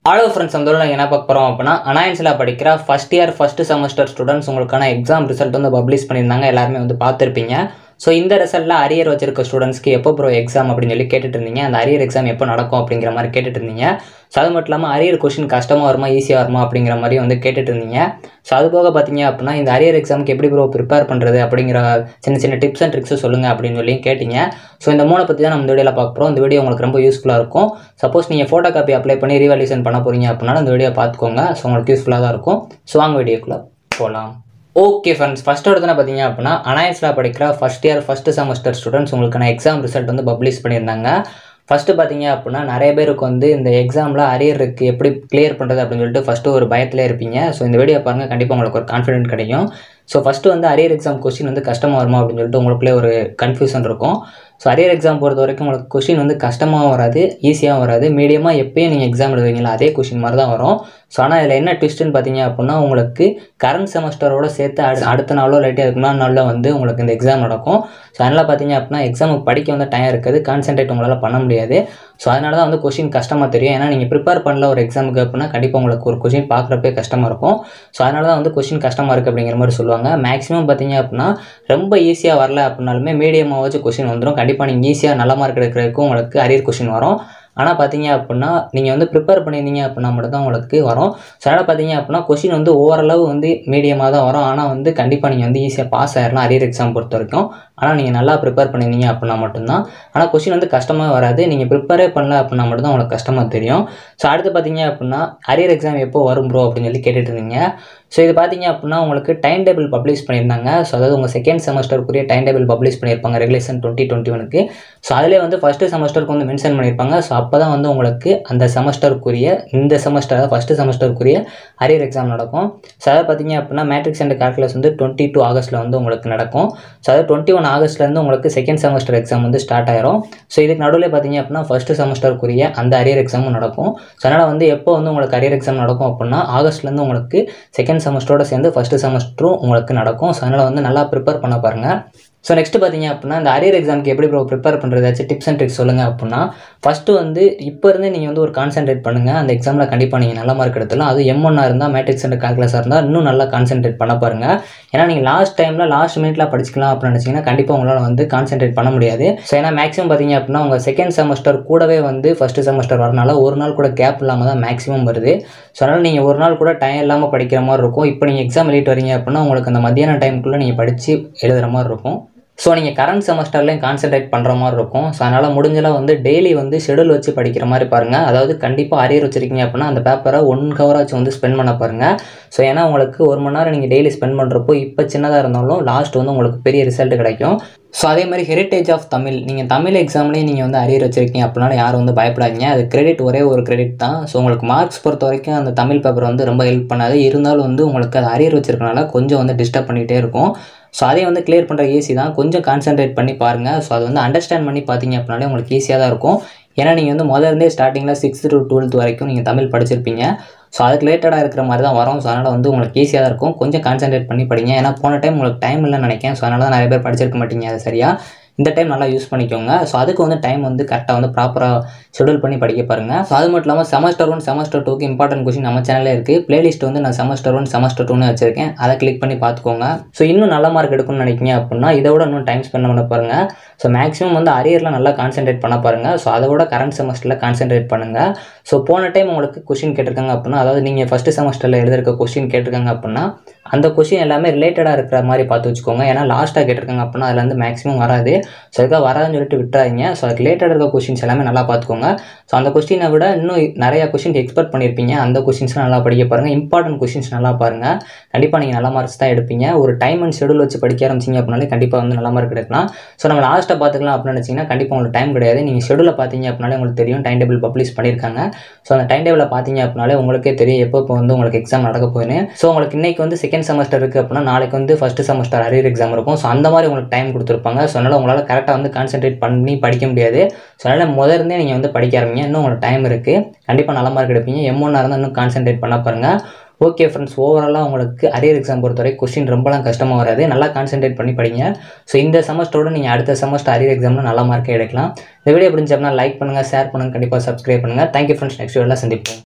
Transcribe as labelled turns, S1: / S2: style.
S1: hello friends அந்த நாங்கள் என்ன பார்க்க போகிறோம் அப்படின்னா அனாயன்ஸில் படிக்கிற first year first semester students உங்களுக்கான எக்ஸாம் ரிசல்ட் வந்து பப்ளிஷ் பண்ணியிருந்தாங்க எல்லாருமே வந்து பார்த்துருப்பீங்க ஸோ இந்த ரிசல்ட்டில் அரியர் வச்சிருக்க ஸ்டூடெண்ட்ஸ்க்கு எப்போ ப்ரோ எக்ஸாம் அப்படின்னு சொல்லி கேட்டுட்டு இருந்தீங்க அந்த அரியர் எக்ஸாம் எப்போ நடக்கும் அப்படிங்கிற மாதிரி கேட்டுட்டு இருந்தீங்க ஸோ அது மட்டும் இல்லாமல் அரியர் கொஷின் கஷ்டமாக வருமா ஈஸியாக வருமா அப்படிங்கிற மாதிரி வந்து கேட்டுட்டு இருந்தீங்க ஸோ அது போக பார்த்தீங்க அப்படின்னா இந்த அரியர் எக்ஸாமுக்கு எப்படி ப்ரோ ப்ரிப்பேர் பண்ணுறது அப்படிங்கிற சின்ன சின்ன டிப்ஸ் அண்ட் ட்ரிக்ஸும் சொல்லுங்கள் அப்படின்னு சொல்லி கேட்டீங்க ஸோ இந்த மூணை பற்றி தான் நம்ம இந்த வீடியோவில் பார்க்க போகிறோம் இந்த வீடியோ உங்களுக்கு ரொம்ப யூஸ்ஃபுல்லாக இருக்கும் சப்போஸ் நீங்கள் ஃபோட்டோ காப்பி அப்ளை பண்ணி ரீவால்யூஷன் பண்ண போகிறீங்க அப்படின்னா இந்த வீடியோ பார்த்துக்கோங்க ஸோ உங்களுக்கு யூஸ்ஃபுல்லாக தான் இருக்கும் ஸோ வாங்க வீடியோக்குள்ளே போகலாம் ஓகே ஃப்ரெண்ட்ஸ் ஃபஸ்ட் எடுத்துனா பார்த்தீங்க அப்படின்னா அனாயன்ஸில் படிக்கிற first year first semester students உங்களுக்கான எக்ஸாம் ரிசல்ட் வந்து பப்ளிஷ் பண்ணியிருந்தாங்க ஃபஸ்ட்டு பார்த்தீங்க அப்படின்னா நிறைய பேருக்கு வந்து இந்த எக்ஸாமில் அரியர் இருக்குது எப்படி கிளியர் பண்ணுறது அப்படின்னு சொல்லிட்டு ஃபஸ்ட்டு ஒரு பயத்திலே இருப்பீங்க ஸோ இந்த வீடியோ பாருங்கள் கண்டிப்பாக உங்களுக்கு ஒரு கான்ஃபிடென்ட் கிடைக்கும் ஸோ ஃபஸ்ட்டு வந்து அரியர் எக்ஸாம் கொஸ்டின் வந்து கஷ்டமாக வருமா அப்படின்னு சொல்லிட்டு உங்களுக்குள்ளே ஒரு கன்ஃபியூஷன் இருக்கும் ஸோ அரியர் எக்ஸாம் பொறுத்த வரைக்கும் உங்களுக்கு கொஷின் வந்து கஷ்டமாகவும் வராது ஈஸியாகவும் வராது மீடியமாக எப்பயும் நீங்கள் எக்ஸாம் எழுதுவீங்களா அதே கொஷின் மாதிரி தான் வரும் ஸோ ஆனால் இதில் என்ன ட்விஸ்ட்டுன்னு பார்த்தீங்க அப்படின்னா உங்களுக்கு கரண்ட் செமஸ்டரோட சேர்த்து அடு அடுத்த நாளோ இல்லாட்டி அதுக்கு முன்னாடி நாளில் வந்து உங்களுக்கு இந்த எக்ஸாம் நடக்கும் ஸோ அதனால் பார்த்தீங்க அப்படின்னா எக்ஸாமுக்கு படிக்க வந்து டைம் இருக்காது கான்சென்ட்ரேட் உங்களால் பண்ண முடியாது ஸோ அதனால தான் வந்து கொஷின் கஷ்டமாக தெரியும் ஏன்னா நீங்கள் ப்ரிப்பேர் பண்ணல ஒரு எக்ஸாமுக்கு அப்படின்னா கண்டிப்பாக உங்களுக்கு ஒரு கொஷின் பார்க்குறப்பே கஷ்டமாக இருக்கும் ஸோ அதனால தான் வந்து கொஷின் கஷ்டமாக இருக்குது அப்படிங்கிற மாதிரி சொல்லுவாங்க மேக்ஸிமம் பார்த்தீங்க அப்படின்னா ரொம்ப ஈஸியாக வரல அப்படின்னாலுமே மீடியமாக வச்சு கொஷின் வந்துடும் கண்டிப்பாக நீங்கள் ஈஸியாக நல்ல மார்க் எடுக்கிறதுக்கு உங்களுக்கு அரியர் கொஷின் வரும் ஆனால் பார்த்தீங்க அப்படின்னா நீங்கள் வந்து ப்ரிப்பேர் பண்ணியிருந்தீங்க அப்படின்னா மட்டும் தான் உங்களுக்கு வரும் ஸோ அதனால் பார்த்தீங்க அப்படின்னா கொஷின் வந்து ஓரளவு வந்து மீடியமாக தான் வரும் ஆனால் வந்து கண்டிப்பாக நீங்கள் வந்து ஈஸியாக பாஸ் ஆயிடலாம் அரியர் எக்ஸாம் பொறுத்த வரைக்கும் ஆனால் நீங்கள் நல்லா ப்ரிப்பேர் பண்ணியிருந்தீங்க அப்படின்னா மட்டும்தான் ஆனால் கொஷின் வந்து கஷ்டமாக வராது நீங்கள் ப்ரிப்பேரே பண்ணல அப்படின்னா மட்டும் தான் உங்களுக்கு கஷ்டமாக தெரியும் ஸோ அடுத்து பார்த்தீங்க அப்படின்னா அரியர் எக்ஸாம் எப்போ வரும் ப்ரோ அப்படின்னு சொல்லி கேட்டுட்டு இருந்தீங்க ஸோ இது பார்த்தீங்க அப்படின்னா உங்களுக்கு டைம் டேபிள் பப்ளிஷ் பண்ணியிருந்தாங்க ஸோ அதாவது உங்கள் செகண்ட் செமஸ்டருக்குரிய டைம் டேபிள் பப்ளிஷ் பண்ணியிருப்பாங்க ரெகுலேஷன் டுவெண்ட்டி டுவெண்ட்டி ஒனுக்கு ஸோ அதிலே வந்து ஃபஸ்ட்டு செமஸ்டருக்கு வந்து மென்ஷன் பண்ணியிருப்பாங்க ஸோ அப்போ தான் வந்து உங்களுக்கு அந்த செமஸ்டருக்குரிய இந்த செமஸ்டர் அதாவது ஃபஸ்ட்டு செமஸ்டருக்குரிய அரியர் எக்ஸாம் நடக்கும் ஸோ அதை பார்த்தீங்க அப்படின்னா மேட்ரிக்ஸ் அண்ட் கால்குலஸ் வந்து டுவெண்ட்டி டூ ஆகஸ்ட்டில் வந்து உங்களுக்கு நடக்கும் ஸோ அதாவது டுவெண்ட்டி ஒன் ஆகஸ்ட்லேருந்து உங்களுக்கு செகண்ட் செமஸ்டர் எக்ஸாம் வந்து ஸ்டார்ட் ஆயிரும் ஸோ இதுக்கு நடுவில் பார்த்தீங்க அப்படின்னா ஃபஸ்ட்டு செமஸ்டருக்குரிய அந்த அரியர் எக்ஸாமும் நடக்கும் ஸோ அதனால் வந்து எப்போ வந்து உங்களுக்கு அரியர் எக்ஸாம் நடக்கும் அப்படின்னா ஆகஸ்ட்லேருந்து உங்களுக்கு செகண்ட் செமஸ்டரோட சேர்ந்து ஃபஸ்ட்டு செமஸ்டரும் உங்களுக்கு நடக்கும் ஸோ அதனால் வந்து நல்லா ப்ரிப்பேர் பண்ண பாருங்கள் ஸோ நெக்ஸ்ட் பார்த்தீங்க அப்படின்னா இந்த அரியர் எக்ஸாமுக்கு எப்படி ப்ரோ ப்ரிப்பேர் பண்ணுறது ஏதாச்சும் டிப்ஸ் அண்ட் ட்ரிக்ஸ் சொல்லுங்கள் அப்படின்னா ஃபஸ்ட்டு வந்து இப்போ இருந்தே நீங்கள் வந்து ஒரு கான்சென்ட்ரேட் பண்ணுங்கள் அந்த எக்ஸாமில் கண்டிப்பாக நீங்கள் நல்ல மார்க் எடுத்துலாம் அது எம் ஒன்னாக இருந்தால் மேட்ரிக்ஸ் அண்ட் கால்குலஸாக இருந்தால் இன்னும் நல்லா கான்சென்ட்ரேட் பண்ண பாருங்கள் ஏன்னா நீங்கள் லாஸ்ட் டைமில் லாஸ்ட் மினிட்ல படிச்சிக்கலாம் அப்படின்னு நினச்சிங்கன்னா கண்டிப்பாக உங்களால் வந்து கான்சென்ட்ரேட் பண்ண முடியாது ஸோ ஏன்னா மேக்ஸிமம் பார்த்தீங்க அப்படின்னா உங்கள் செகண்ட் செமஸ்டர் கூடவே வந்து ஃபஸ்ட்டு செமஸ்டர் வரனால ஒரு நாள் கூட கேப் இல்லாமல் தான் மேக்ஸிமம் வருது ஸோ அதனால் நீங்கள் ஒரு நாள் கூட டைம் இல்லாமல் படிக்கிற மாதிரி இருக்கும் இப்போ நீங்கள் எக்ஸாம் எழுதிட்டு வரீங்க அப்படின்னா உங்களுக்கு அந்த மத்தியான டைமுக்குள்ளே நீங்கள் படித்து எழுதுகிற மாதிரி இருக்கும் ஸோ நீங்கள் கரண்ட் செமஸ்டர்லேயும் கான்சென்ட்ரேட் பண்ணுற மாதிரி இருக்கும் ஸோ அதனால் முடிஞ்சளவு வந்து டெய்லி வந்து ஷெடியூல் வச்சு படிக்கிற மாதிரி பாருங்கள் அதாவது கண்டிப்பாக அரியர் வச்சிருக்கீங்க அப்படின்னா அந்த பேப்பரை ஒன் ஹவராச்சும் வந்து ஸ்பெண்ட் பண்ண பாருங்கள் ஸோ ஏன்னா உங்களுக்கு ஒரு மணி நேரம் நீங்கள் டெய்லி ஸ்பெண்ட் பண்ணுறப்போ இப்போ சின்னதாக இருந்தாலும் லாஸ்ட் வந்து உங்களுக்கு பெரிய ரிசல்ட் கிடைக்கும் ஸோ அதே மாதிரி ஹெரிட்டேஜ் ஆஃப் தமிழ் நீங்கள் தமிழ் எக்ஸாம்லேயும் நீங்கள் வந்து அரியர் வச்சிருக்கீங்க அப்படின்னா யாரும் வந்து பயப்படாதீங்க அது கிரெடிட் ஒரே ஒரு கிரெடிட் தான் ஸோ உங்களுக்கு மார்க்ஸ் பொறுத்த வரைக்கும் அந்த தமிழ் பேப்பர் வந்து ரொம்ப ஹெல்ப் பண்ணாது இருந்தாலும் வந்து உங்களுக்கு அது அரியர் வச்சிருக்கனால கொஞ்சம் வந்து டிஸ்டர்ப் பண்ணிகிட்டே இருக்கும் ஸோ அதை வந்து கிளியர் பண்ணுற ஈஸி தான் கொஞ்சம் கான்சென்ட்ரேட் பண்ணி பாருங்கள் ஸோ அது வந்து அண்டர்ஸ்டாண்ட் பண்ணி பார்த்தீங்க அப்படின்னாலே உங்களுக்கு ஈஸியாக தான் இருக்கும் ஏன்னா நீங்கள் வந்து முதல்ல இருந்தே ஸ்டார்டிங்கில் சிக்ஸ்த்து டு டுவெல்த் வரைக்கும் நீங்கள் தமிழ் படிச்சிருப்பீங்க ஸோ அதுக்கு ரிலேட்டடாக இருக்கிற மாதிரி தான் வரும் ஸோ அதனால் வந்து உங்களுக்கு ஈஸியாக தான் இருக்கும் கொஞ்சம் கான்சென்ட்ரேட் பண்ணி படிங்க ஏன்னா போன டைம் உங்களுக்கு டைம் இல்லைன்னு நினைக்கிறேன் ஸோ அதனால தான் நிறைய பேர் படிச்சிருக்க மாட்டீங்க அது சரியாக இந்த டைம் நல்லா யூஸ் பண்ணிக்கோங்க ஸோ அதுக்கு வந்து டைம் வந்து கரெக்டாக வந்து ப்ராப்பராக ஷெடியூல் பண்ணி படிக்க பாருங்கள் ஸோ அது மட்டும் இல்லாமல் செமஸ்டர் ஒன் செமஸ்டர் டூக்கு இம்பார்ட்டன்ட் கொஸ்டின் நம்ம சேனலில் இருக்குது பிளேலிஸ்ட் வந்து நான் செமஸ்டர் ஒன் செமஸ்டர் டூன்னு வச்சிருக்கேன் அதை கிளிக் பண்ணி பார்த்துக்கோங்க ஸோ இன்னும் நல்ல மார்க் எடுக்கணும்னு நினைக்கிங்க அப்படின்னா இதை விட இன்னும் டைம் ஸ்பெண்ட் பண்ண பாருங்கள் ஸோ மேக்ஸிமம் வந்து அரியரில் நல்லா கான்சென்ட்ரேட் பண்ண பாருங்கள் ஸோ அதை விட கரண்ட் செமஸ்டரில் கான்சென்ட்ரேட் பண்ணுங்கள் ஸோ போன டைம் உங்களுக்கு கொஷின் கேட்டிருக்காங்க அப்படின்னா அதாவது நீங்கள் ஃபஸ்ட்டு செமஸ்டரில் எழுதிருக்க கொஷின் கேட்டிருக்காங்க அப்படின்னா அந்த கொஷின் எல்லாமே ரிலேட்டடாக இருக்கிற மாதிரி பார்த்து வச்சுக்கோங்க ஏன்னா லாஸ்ட்டாக கேட்டிருக்காங்க அப்படின்னா அதில் வந்து மேக்ஸிமம் வராது ஸோ அதுக்காக வராதுன்னு சொல்லிட்டு விட்டுறாதீங்க ஸோ அதுக்கு ரிலேட்டடாக இருக்க கொஷின்ஸ் எல்லாமே நல்லா பார்த்துக்கோங்க ஸோ அந்த கொஸ்டினை விட இன்னும் நிறையா கொஷின் எக்ஸ்பெக்ட் பண்ணியிருப்பீங்க அந்த கொஷின்ஸ்லாம் நல்லா படிக்க பாருங்கள் இம்பார்ட்டன்ட் கொஷின்ஸ் நல்லா பாருங்கள் கண்டிப்பாக நீங்கள் நல்ல மார்க்ஸ் தான் எடுப்பீங்க ஒரு டைம் அண்ட் ஷெடியூல் வச்சு படிக்க ஆரம்பிச்சிங்க அப்படின்னாலே கண்டிப்பாக வந்து நல்ல மார்க் எடுக்கலாம் ஸோ நம்ம லாஸ்ட்டாக பார்த்துக்கலாம் அப்படின்னு நினச்சிங்கன்னா கண்டிப்பாக உங்களுக்கு டைம் கிடையாது நீங்கள் ஷெடியூலை பார்த்தீங்க அப்படின்னாலே உங்களுக்கு தெரியும் டைம் டேபிள் பப்ளிஷ் பண்ணியிருக்காங்க ஸோ அந்த டைம் டேபிளை பார்த்தீங்க அப்படின்னாலே உங்களுக்கே தெரியும் எப்போ இப்போ வந்து உங்களுக்கு எக்ஸாம் நடக்க போகுதுன்னு ஸோ உங்களுக்கு இன்னைக்கு வந்து செகண்ட் செமஸ்டர் இருக்குது அப்படின்னா நாளைக்கு வந்து ஃபஸ்ட்டு செமஸ்டர் அரியர் எக்ஸாம் இருக்கும் ஸோ அந்த மாதிரி உங்களுக்கு டைம் கொடுத்துருப்பாங்க ஸோ அதனால் உங்களால் கரெக்டாக வந்து கான்சென்ட்ரேட் பண்ணி படிக்க முடியாது ஸோ அதனால் முதல்ல இருந்தே நீங்கள் வந்து படிக்க ஆரம்பிங்க இன்னும் உங்களுக்கு டைம் இருக்குது கண்டிப்பாக நல்ல மார்க் எடுப்பீங்க எம் ஒன்னாக இருந்தால் இன்னும் கான்சென்ட்ரேட் பண்ண பாருங்கள் ஓகே ஃப்ரெண்ட்ஸ் ஓவராலாக உங்களுக்கு அரியர் எக்ஸாம் பொறுத்தவரை கொஸ்டின் ரொம்பலாம் கஷ்டமாக வராது நல்லா கான்சென்ட்ரேட் பண்ணி படிங்க ஸோ இந்த செமஸ்டரோட நீங்கள் அடுத்த செமஸ்டர் அரியர் எக்ஸாமில் நல்ல மார்க்கே எடுக்கலாம் இந்த வீடியோ பிடிச்ச அப்படின்னா லைக் பண்ணுங்கள் ஷேர் பண்ணுங்கள் கண்டிப்பாக சப்ஸ்கிரைப் பண்ணுங்கள் தேங்க்யூ ஃப்ரெண்ட்ஸ் நெக்ஸ்ட் வீடியோவில் சந்திப்போம்